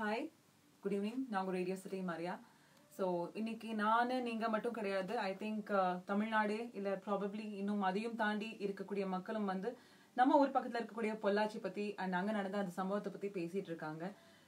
hi good evening நான் உங்கள் radio city Maria so இன்னைக்கு நான் நீங்கள் மட்டும் கிடையாது ஐ திங்க் தமிழ்நாடு இல்லை ப்ராபப்ளி இன்னும் அதையும் தாண்டி இருக்கக்கூடிய மக்களும் வந்து நம்ம ஊர் பக்கத்தில் இருக்கக்கூடிய பொள்ளாச்சி பற்றி அண்ட் அங்கே நடந்த அந்த சம்பவத்தை பற்றி பேசிட்டு இருக்காங்க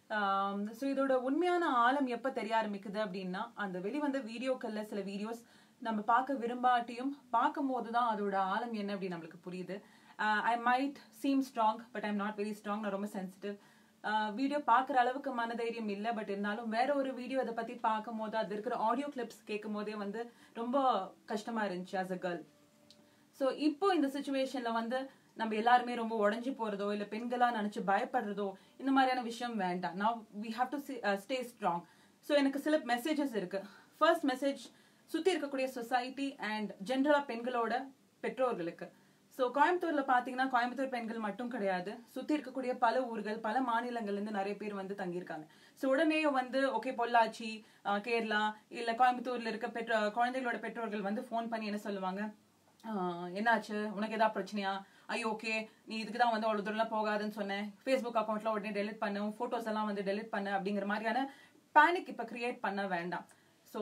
ஸோ இதோட உண்மையான ஆழம் எப்போ தெரிய ஆரம்பிக்குது அப்படின்னா அந்த வெளிவந்த வீடியோக்களில் சில வீடியோஸ் நம்ம பார்க்க விரும்பாட்டியும் பார்க்கும்போது தான் அதோட ஆழம் என்ன அப்படின்னு நம்மளுக்கு புரியுது I might seem strong but I'm not very strong நான் ரொம்ப சென்சிட்டிவ் வீடியோ பார்க்குற அளவுக்கு மனதைரியம் இல்லை பட் இருந்தாலும் வேற ஒரு வீடியோ அதை பற்றி பார்க்கும் போது அது இருக்கிற ஆடியோ கிளிப்ஸ் கேட்கும் போதே வந்து ரொம்ப கஷ்டமா இருந்துச்சு ஆஸ் அ கேர்ள் ஸோ இப்போ இந்த சுச்சுவேஷன்ல வந்து நம்ம எல்லாருமே ரொம்ப உடஞ்சி போறதோ இல்லை பெண்களா நினைச்சு பயப்படுறதோ இந்த மாதிரியான விஷயம் வேண்டாம் நான் we have to stay strong so எனக்கு சில மெசேஜஸ் இருக்கு ஃபர்ஸ்ட் மெசேஜ் சுத்தி இருக்கக்கூடிய சொசைட்டி அண்ட் ஜென்ரலா பெண்களோட பெற்றோர்களுக்கு ஸோ கோயம்புத்தூர்ல பாத்தீங்கன்னா கோயம்புத்தூர் பெண்கள் மட்டும் கிடையாது சுத்தி இருக்கக்கூடிய பல ஊர்கள் பல மாநிலங்கள்ல இருந்து நிறைய பேர் வந்து தங்கியிருக்காங்க ஸோ உடனே வந்து ஓகே பொள்ளாச்சி கேரளா இல்ல கோயம்புத்தூர்ல இருக்க பெற்றோ குழந்தைகளோட பெற்றோர்கள் வந்து ஃபோன் பண்ணி என்ன சொல்லுவாங்க என்னாச்சு உனக்கு ஏதாவது பிரச்சனையா ஐயோ ஓகே நீ இதுக்கு தான் வந்து அவ்வளோ தூரம்லாம் போகாதுன்னு சொன்னேன் ஃபேஸ்புக் அக்கௌண்ட்ல உடனே டெலிட் பண்ணு ஃபோட்டோஸ் எல்லாம் வந்து டெலிட் பண்ணு அப்படிங்கிற மாதிரியான பேனிக் இப்போ கிரியேட் பண்ண வேண்டாம் ஸோ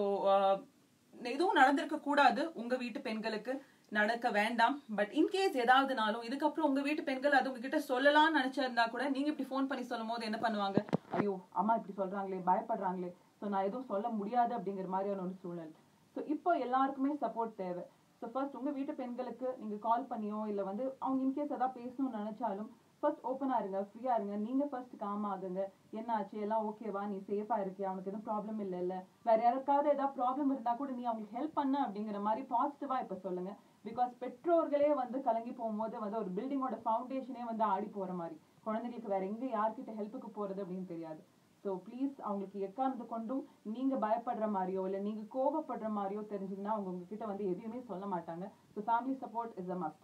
எதுவும் நடந்திருக்க கூடாது உங்க வீட்டு பெண்களுக்கு நடக்க வேண்டாம் பட் இன்கேஸ் ஏதாவதுனாலும் இதுக்கப்புறம் உங்க வீட்டு பெண்கள் அது உங்ககிட்ட சொல்லலாம்னு நினைச்சிருந்தா கூட நீங்க இப்படி ஃபோன் பண்ணி சொல்லும் போது என்ன பண்ணுவாங்க ஐயோ அம்மா இப்படி சொல்றாங்களே பயப்படுறாங்களே ஸோ நான் எதுவும் சொல்ல முடியாது அப்படிங்கிற மாதிரியான ஒரு சூழல் ஸோ இப்போ எல்லாருக்குமே சப்போர்ட் தேவை ஸோ ஃபர்ஸ்ட் உங்க வீட்டு பெண்களுக்கு நீங்க கால் பண்ணியோ இல்லை வந்து அவங்க இன்கேஸ் ஏதாவது பேசணும்னு நினைச்சாலும் ஃபர்ஸ்ட் ஓப்பனா இருங்க ஃப்ரீயா இருங்க நீங்க ஃபர்ஸ்ட் காம் ஆகுங்க என்ன ஆச்சு எல்லாம் ஓகேவா நீ சேஃபா இருக்கியா அவனுக்கு எதுவும் ப்ராப்ளம் இல்ல இல்ல வேற யாருக்காவது ஏதாவது ப்ராப்ளம் இருந்தா கூட நீ அவங்களுக்கு ஹெல்ப் பண்ண அப்படிங்கிற மாதிரி பாசிட்டிவா இப்ப சொல்லுங்க பிகாஸ் பெற்றோர்களே வந்து கலங்கி போகும்போது வந்து ஒரு பில்டிங்கோட ஃபவுண்டேஷனே வந்து ஆடி போற மாதிரி குழந்தைங்களுக்கு வேற எங்க யார்கிட்ட ஹெல்ப்புக்கு போறது அப்படின்னு தெரியாது ஸோ ப்ளீஸ் அவங்களுக்கு எக்காரணத்து கொண்டும் நீங்க பயப்படுற மாதிரியோ இல்லை நீங்க கோபப்படுற மாதிரியோ தெரிஞ்சீங்கன்னா அவங்க உங்ககிட்ட வந்து எதையுமே சொல்ல மாட்டாங்க so family support is a must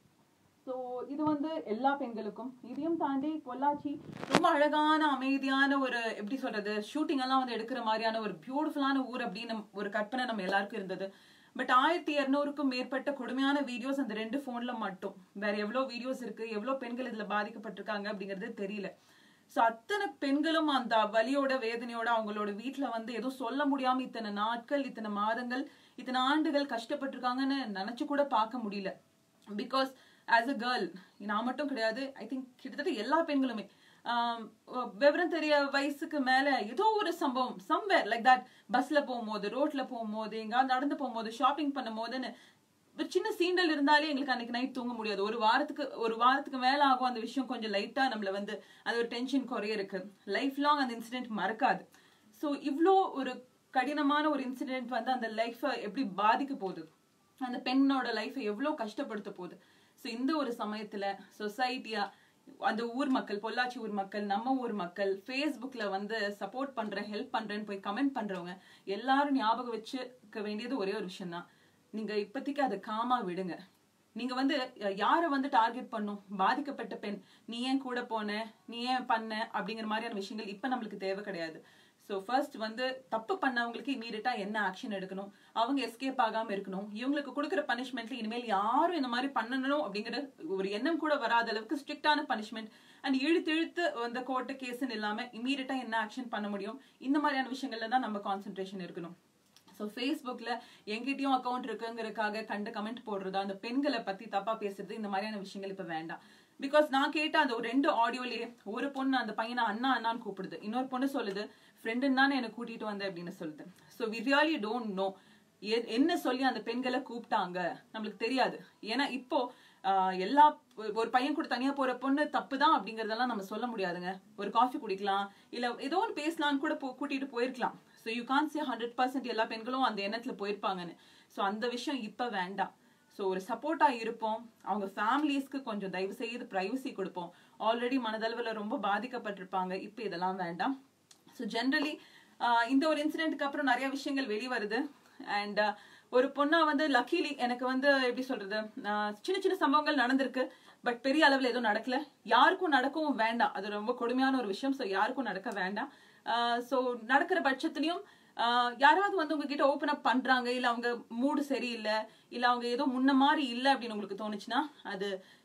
so இது வந்து எல்லா பெண்களுக்கும் இதையும் தாண்டி பொள்ளாச்சி ரொம்ப அழகான அமைதியான ஒரு எப்படி சொல்றது ஷூட்டிங் எல்லாம் வந்து எடுக்கிற மாதிரியான ஒரு பியூட்டிஃபுல்லான ஊர் அப்படின்னு ஒரு கற்பனை நம்ம எல்லாருக்கும் இருந்தது பட் ஆயிரத்தி இருநூறுக்கும் மேற்பட்ட கொடுமையான வீடியோஸ் அந்த ரெண்டு போன்ல மட்டும் வேற எவ்வளவு வீடியோஸ் இருக்கு எவ்வளவு பெண்கள் இதுல பாதிக்கப்பட்டிருக்காங்க அப்படிங்கிறது தெரியல சோ அத்தனை பெண்களும் அந்த வலியோட வேதனையோட அவங்களோட வீட்டுல வந்து எதுவும் சொல்ல முடியாம இத்தனை நாட்கள் இத்தனை மாதங்கள் இத்தனை ஆண்டுகள் கஷ்டப்பட்டிருக்காங்கன்னு நினைச்சு கூட பார்க்க முடியல பிகாஸ் ஆஸ் அ கேர்ள் நான் மட்டும் கிடையாது ஐ திங்க் கிட்டத்தட்ட எல்லா பெண்களுமே விவரம் தெரிய வயசுக்கு மேல ஏதோ ஒரு சம்பவம் சம்வேர் லைக் தட் பஸ்ல போகும்போது ரோட்ல போகும்போது எங்காவது நடந்து போகும்போது ஷாப்பிங் பண்ணும் போதுன்னு ஒரு சின்ன சீண்டல் இருந்தாலே எங்களுக்கு அன்னைக்கு நைட் தூங்க முடியாது ஒரு வாரத்துக்கு ஒரு வாரத்துக்கு மேல ஆகும் அந்த விஷயம் கொஞ்சம் லைட்டா நம்மள வந்து அது ஒரு டென்ஷன் குறைய இருக்கு லைஃப் லாங் அந்த இன்சிடென்ட் மறக்காது ஸோ இவ்வளோ ஒரு கடினமான ஒரு இன்சிடென்ட் வந்து அந்த லைஃபை எப்படி பாதிக்க போகுது அந்த பெண்ணோட லைஃபை எவ்வளோ கஷ்டப்படுத்த போகுது ஸோ இந்த ஒரு சமயத்துல சொசைட்டியா அந்த ஊர் மக்கள் பொள்ளாச்சி ஊர் மக்கள் நம்ம ஊர் மக்கள் ஃபேஸ்புக்ல வந்து சப்போர்ட் பண்றேன் ஹெல்ப் பண்றேன்னு போய் கமெண்ட் பண்றவங்க எல்லாரும் ஞாபகம் வச்சுக்க வேண்டியது ஒரே ஒரு விஷயம் தான் நீங்க இப்போதைக்கு அதை காமா விடுங்க நீங்க வந்து யாரை வந்து டார்கெட் பண்ணும் பாதிக்கப்பட்ட பெண் நீ ஏன் கூட போன நீ ஏன் பண்ண அப்படிங்கிற மாதிரியான விஷயங்கள் இப்ப நம்மளுக்கு தேவை கிடையாது ஸோ ஃபர்ஸ்ட் வந்து தப்பு பண்ணவங்களுக்கு இமீடியட்டா என்ன ஆக்ஷன் எடுக்கணும் அவங்க எஸ்கேப் ஆகாம இருக்கணும் இவங்களுக்கு கொடுக்குற பனிஷ்மெண்ட்ல இனிமேல் யாரும் இந்த மாதிரி பண்ணணும் அப்படிங்கிற ஒரு எண்ணம் கூட வராத அளவுக்கு ஸ்ட்ரிக்டான பனிஷ்மெண்ட் அண்ட் இழுத்து இழுத்து அந்த கோர்ட்டு கேஸ்ன்னு இல்லாம இமீடியட்டா என்ன ஆக்ஷன் பண்ண முடியும் இந்த மாதிரியான விஷயங்கள்ல தான் நம்ம கான்சென்ட்ரேஷன் இருக்கணும் ஸோ ஃபேஸ்புக்கில் எங்கிட்டயும் அக்கௌண்ட் இருக்குங்கிறதுக்காக கண்டு கமெண்ட் போடுறது அந்த பெண்களை பத்தி தப்பா பேசுறது இந்த மாதிரியான விஷயங்கள் இப்ப வேண்டாம் பிகாஸ் நான் கேட்ட அந்த ஒரு ரெண்டு ஆடியோலயே ஒரு பொண்ணு அந்த பையனை அண்ணா அண்ணான்னு கூப்பிடுது இன்னொரு பொண்ணு சொல்லுது ஃப்ரெண்டுன்னு தானே என்னை கூட்டிட்டு வந்த அப்படின்னு சொல்லுது so we really don't know என்ன சொல்லி அந்த பெண்களை கூப்பிட்டாங்க நம்மளுக்கு தெரியாது ஏன்னா இப்போ எல்லா ஒரு பையன் கூட தனியா போற பொண்ணு தப்பு தான் அப்படிங்கறதெல்லாம் நம்ம சொல்ல முடியாதுங்க ஒரு காஃபி குடிக்கலாம் இல்ல ஏதோ ஒன்று பேசலாம்னு கூட கூட்டிட்டு போயிருக்கலாம் so you can say hundred percent எல்லா பெண்களும் அந்த எண்ணத்துல போயிருப்பாங்கன்னு ஸோ அந்த விஷயம் இப்ப வேண்டாம் ஸோ ஒரு சப்போர்ட்டா இருப்போம் அவங்க ஃபேமிலிஸ்க்கு கொஞ்சம் தயவு செய்து ப்ரைவசி கொடுப்போம் ஆல்ரெடி மனதளவில் ரொம்ப பாதிக்கப்பட்டிருப்பாங்க இப்போ இதெல்லாம் வேண்டாம் ஸோ ஜென்ரலி இந்த ஒரு இன்சிடென்ட்க்கு அப்புறம் நிறைய விஷயங்கள் வெளிவருது அண்ட் ஒரு பொண்ணா வந்து லக்கிலி எனக்கு வந்து எப்படி சொல்றது சின்ன சின்ன சம்பவங்கள் நடந்திருக்கு பட் பெரிய அளவில் எதுவும் நடக்கல யாருக்கும் நடக்கவும் வேண்டாம் அது ரொம்ப கொடுமையான ஒரு விஷயம் ஸோ யாருக்கும் நடக்க வேண்டாம் ஸோ நடக்கிற பட்சத்துலயும் யாராவது வந்து உங்ககிட்ட ஓப்பன் அப் பண்றாங்க இல்ல அவங்க மூடு சரியில்லை இல்ல அவங்க ஏதோ முன்ன மாதிரி இல்லை அப்படின்னு உங்களுக்கு தோணுச்சுன்னா அது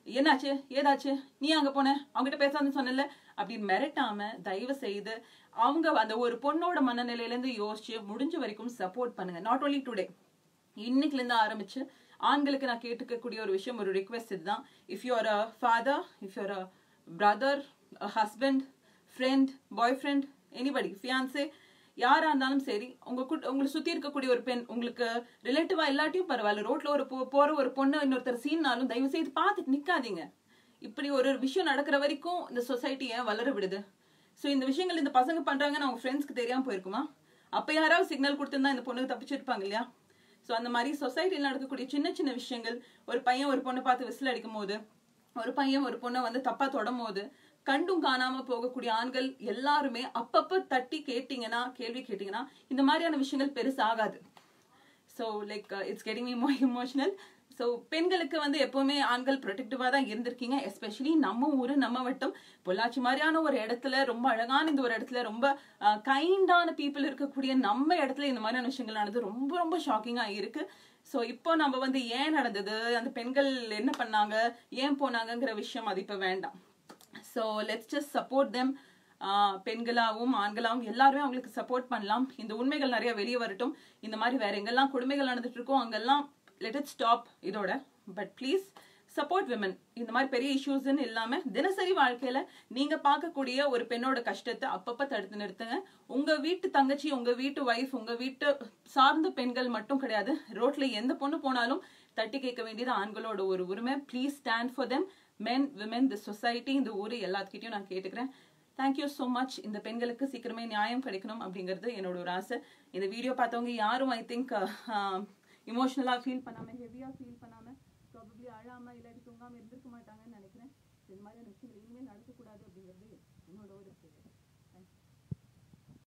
என்னாச்சு ஏதாச்சு நீ அங்க போன அவங்ககிட்ட பேசாதுன்னு சொன்னல அப்படின்னு மிரட்டாம தயவு செய்து அவங்க அந்த ஒரு பொண்ணோட மனநிலையில இருந்து யோசிச்சு முடிஞ்ச வரைக்கும் சப்போர்ட் பண்ணுங்க நாட் only டுடே இன்னைக்குல இருந்து ஆரம்பிச்சு ஆண்களுக்கு நான் கேட்டுக்கக்கூடிய ஒரு விஷயம் ஒரு ரிக்வெஸ்ட் இதுதான் if you are a father if you are a brother husband friend boy friend anybody fiance யாரா இருந்தாலும் சரி உங்க கூட்ட- உங்களை சுத்தி இருக்கக்கூடிய ஒரு பெண் உங்களுக்கு ரிலேட்டிவா எல்லாத்தையும் பரவாயில்ல ரோட்ல ஒரு போ- போற ஒரு பொண்ணு இன்னொருத்தர் சீன்னாலும் தயவு செய்து பார்த்துட்டு நிக்காதீங்க இப்படி ஒரு ஒரு விஷயம் நடக்கிற வரைக்கும் இந்த சொசைட்டியை வளர விடுது சோ இந்த விஷயங்கள் இந்த பசங்க பண்றாங்கன்னு அவங்க ஃப்ரெண்ட்ஸ்க்கு தெரியாம போயிருக்குமா அப்ப யாராவது சிக்னல் கொடுத்திருந்தா இந்த பொண்ணுக்கு தப்பிச்சிருப்பாங்க இல்லையா சோ அந்த மாதிரி சொசைட்டியில் நடக்கக்கூடிய சின்ன சின்ன விஷயங்கள் ஒரு பையன் ஒரு பொண்ணை பார்த்து விசில் அடிக்கும் போது ஒரு பையன் ஒரு பொண்ணை வந்து தப்பா தொடும் போது கண்டும் காணாம போகக்கூடிய ஆண்கள் எல்லாருமே அப்பப்ப தட்டி கேட்டீங்கன்னா கேள்வி கேட்டீங்கன்னா இந்த மாதிரியான விஷயங்கள் பெருசாகாது so like it's getting me more emotional so பெண்களுக்கு வந்து எப்பவுமே ஆண்கள் ப்ரொடெக்டிவாக தான் இருந்திருக்கீங்க எஸ்பெஷலி நம்ம ஊரு நம்ம வட்டம் பொள்ளாச்சி மாதிரியான ஒரு இடத்துல ரொம்ப அழகான இந்த ஒரு இடத்துல ரொம்ப கைண்டான பீப்புள் இருக்கக்கூடிய நம்ம இடத்துல இந்த மாதிரியான விஷயங்கள் நடந்து ரொம்ப ரொம்ப ஷாக்கிங்காக இருக்கு ஸோ இப்போ நம்ம வந்து ஏன் நடந்தது அந்த பெண்கள் என்ன பண்ணாங்க ஏன் போனாங்கங்கிற விஷயம் அது இப்போ வேண்டாம் so let's just support them பெண்களாகவும் ஆண்களாகவும் எல்லாருமே அவங்களுக்கு சப்போர்ட் பண்ணலாம் இந்த உண்மைகள் நிறைய வெளியே வரட்டும் இந்த மாதிரி வேற எங்கெல்லாம் கொடுமைகள் நடந்துட்டு இருக்கோ அங்கெல்லாம் லெட் இட் ஸ்டாப் இதோட பட் ப்ளீஸ் சப்போர்ட் விமன் இந்த மாதிரி பெரிய இஷ்யூஸ்ன்னு இல்லாம தினசரி வாழ்க்கையில நீங்க பார்க்கக்கூடிய ஒரு பெண்ணோட கஷ்டத்தை அப்பப்ப தடுத்து நிறுத்துங்க உங்க வீட்டு தங்கச்சி உங்க வீட்டு ஒய்ஃப் உங்க வீட்டு சார்ந்த பெண்கள் மட்டும் கிடையாது ரோட்ல எந்த பொண்ணு போனாலும் தட்டி கேட்க வேண்டியது ஆண்களோட ஒரு உரிமை please stand for them men women the society இந்த ஊர் எல்லாத்துக்கிட்டையும் நான் கேட்டுக்கிறேன் தேங்க்யூ ஸோ மச் இந்த பெண்களுக்கு சீக்கிரமே நியாயம் கிடைக்கணும் அப்படிங்கிறது என்னோட ஒரு ஆசை இந்த வீடியோ பார்த்தவங்க யாரும் ஐ திங்க் இமோஷனலாக ஃபீல் பண்ணாம ஹெவியாக ஃபீல் பண்ணாம ப்ராபப்ளி அழாம இல்லாட்டி தூங்காம இருந்திருக்க மாட்டாங்கன்னு நினைக்கிறேன் இந்த மாதிரியான விஷயங்கள் இனிமேல் நடக்கக்கூடாது அப்படிங்கிறது